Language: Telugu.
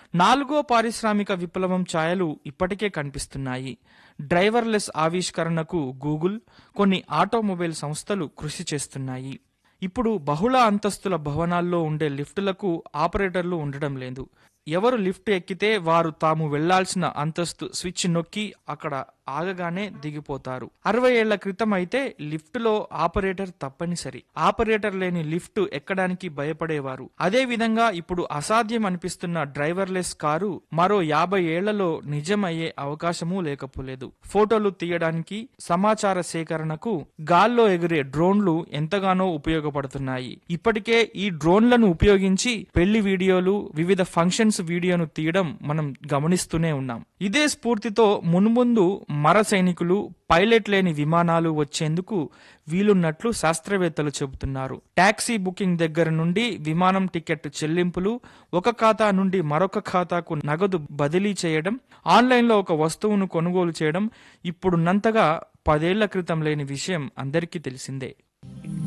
నాలుగో పారిశ్రామిక విప్లవం ఛాయలు ఇప్పటికే కనిపిస్తున్నాయి డ్రైవర్లెస్ ఆవిష్కరణకు గూగుల్ కొన్ని ఆటోమొబైల్ సంస్థలు కృషి చేస్తున్నాయి ఇప్పుడు బహుళ అంతస్తుల భవనాల్లో ఉండే లిఫ్టులకు ఆపరేటర్లు ఉండడం లేదు ఎవరు లిఫ్ట్ ఎక్కితే వారు తాము వెళ్లాల్సిన అంతస్తు స్విచ్ నొక్కి అక్కడ ఆగగానే దిగిపోతారు అరవై ఏళ్ల క్రితం అయితే లిఫ్టులో ఆపరేటర్ తప్పనిసరి ఆపరేటర్ లేని లిఫ్ట్ ఎక్కడానికి భయపడేవారు అదే విధంగా ఇప్పుడు అసాధ్యం అనిపిస్తున్న డ్రైవర్లెస్ కారు మరో యాభై ఏళ్లలో నిజమయ్యే అవకాశమూ లేకపోలేదు ఫోటోలు తీయడానికి సమాచార సేకరణకు గాల్లో ఎగిరే డ్రోన్లు ఎంతగానో ఉపయోగపడుతున్నాయి ఇప్పటికే ఈ డ్రోన్లను ఉపయోగించి పెళ్లి వీడియోలు వివిధ ఫంక్షన్స్ వీడియోను తీయడం మనం గమనిస్తూనే ఉన్నాం ఇదే స్ఫూర్తితో మున్ముందు మర సైనికులు పైలట్ లేని విమానాలు వచ్చేందుకు వీలున్నట్లు శాస్త్రవేత్తలు చెబుతున్నారు టాక్సీ బుకింగ్ దగ్గర నుండి విమానం టికెట్ చెల్లింపులు ఒక ఖాతా నుండి మరొక ఖాతాకు నగదు బదిలీ చేయడం ఆన్లైన్లో ఒక వస్తువును కొనుగోలు చేయడం ఇప్పుడున్నంతగా పదేళ్ల క్రితం లేని విషయం అందరికీ తెలిసిందే